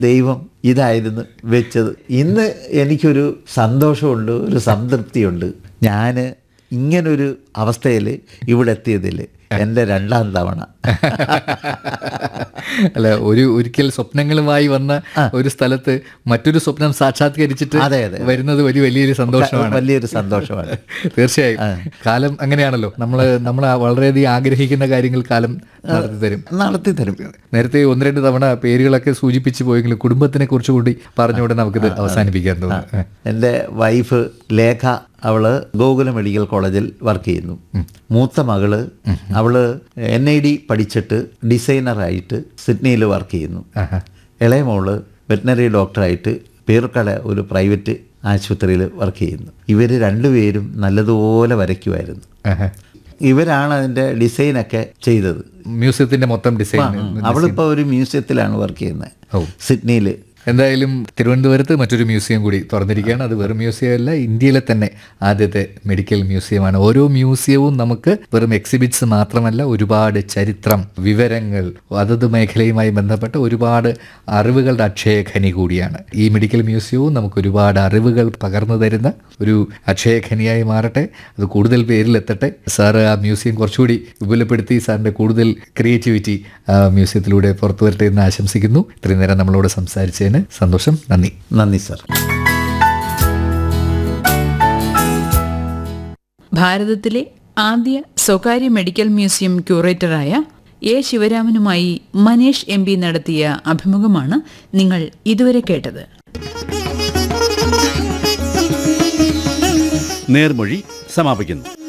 ദൈവം ഇതായിരുന്നു വെച്ചത് ഇന്ന് എനിക്കൊരു സന്തോഷമുണ്ട് ഒരു സംതൃപ്തിയുണ്ട് ഞാൻ ഇങ്ങനൊരു അവസ്ഥയിൽ ഇവിടെ എത്തിയതിൽ എൻ്റെ രണ്ടാം തവണ അല്ല ഒരു ഒരിക്കൽ സ്വപ്നങ്ങളുമായി വന്ന ഒരു സ്ഥലത്ത് മറ്റൊരു സ്വപ്നം സാക്ഷാത്കരിച്ചിട്ട് അതെ, അതെ. വരുന്നത് വലിയ വലിയൊരു സന്തോഷമാണ് വലിയൊരു സന്തോഷമാണ് തീർച്ചയായും കാലം അങ്ങനെയാണല്ലോ നമ്മൾ നമ്മൾ വളരെയധികം ആഗ്രഹിക്കുന്ന കാര്യങ്ങൾ കാലം നടത്തി തരും നടത്തി തരും നേരത്തെ ഒന്ന് രണ്ട് തവണ പേരുകളൊക്കെ സൂചിപ്പിച്ചു പോയെങ്കിലും കുടുംബത്തിനെ കുറിച്ച് കൂടി പറഞ്ഞുകൊണ്ട് നമുക്കിത് അവസാനിപ്പിക്കാൻ തോന്നുന്നു എൻ്റെ വൈഫ് ലേഖ അവള് ഗോകുല മെഡിക്കൽ കോളേജിൽ വർക്ക് ചെയ്യുന്നു മൂത്ത മകള് അവള് എൻ ഐ ഡി പഠിച്ചിട്ട് ഡിസൈനറായിട്ട് സിഡ്നിയിൽ വർക്ക് ചെയ്യുന്നു ഇളയ മോള് വെറ്റിനറി ഡോക്ടറായിട്ട് പേർക്കട ഒരു പ്രൈവറ്റ് ആശുപത്രിയിൽ വർക്ക് ചെയ്യുന്നു ഇവർ രണ്ടുപേരും നല്ലതുപോലെ വരയ്ക്കുമായിരുന്നു ആഹാ. ഇവരാണ് അതിൻ്റെ ഡിസൈനൊക്കെ ചെയ്തത് മ്യൂസിയത്തിന്റെ മൊത്തം ഡിസൈൻ അവളിപ്പോൾ ഒരു മ്യൂസിയത്തിലാണ് വർക്ക് ചെയ്യുന്നത് ഓ. സിഡ്നിയിൽ എന്തായാലും തിരുവനന്തപുരത്ത് മറ്റൊരു മ്യൂസിയം കൂടി തുറന്നിരിക്കുകയാണ് അത് വെറും മ്യൂസിയം അല്ല ഇന്ത്യയിലെ തന്നെ ആദ്യത്തെ മെഡിക്കൽ മ്യൂസിയമാണ് ഓരോ മ്യൂസിയവും നമുക്ക് വെറും എക്സിബിറ്റ്സ് മാത്രമല്ല ഒരുപാട് ചരിത്രം വിവരങ്ങൾ അതത് മേഖലയുമായി ബന്ധപ്പെട്ട ഒരുപാട് അറിവുകളുടെ അക്ഷയഖനി കൂടിയാണ് ഈ മെഡിക്കൽ മ്യൂസിയവും നമുക്ക് ഒരുപാട് അറിവുകൾ പകർന്നു തരുന്ന ഒരു അക്ഷയഖനിയായി മാറട്ടെ അത് കൂടുതൽ പേരിലെത്തട്ടെ സാറ് ആ മ്യൂസിയം കുറച്ചുകൂടി വിപുലപ്പെടുത്തി സാറിൻ്റെ കൂടുതൽ ക്രിയേറ്റിവിറ്റി ആ മ്യൂസിയത്തിലൂടെ പുറത്തു വരട്ടെ എന്ന് ആശംസിക്കുന്നു ഇത്രയും നേരം നമ്മളോട് സംസാരിച്ചതിന് സന്തോഷം നന്ദി നന്ദി സർ ഭാരതത്തിലെ ആദ്യ സ്വകാര്യ മെഡിക്കൽ മ്യൂസിയം ക്യൂറേറ്ററായ എ ശിവരാമനുമായി മനേഷ് എം പി നടത്തിയ അഭിമുഖമാണ് നിങ്ങൾ ഇതുവരെ കേട്ടത് നേർമൊഴി സമാപിക്കുന്നു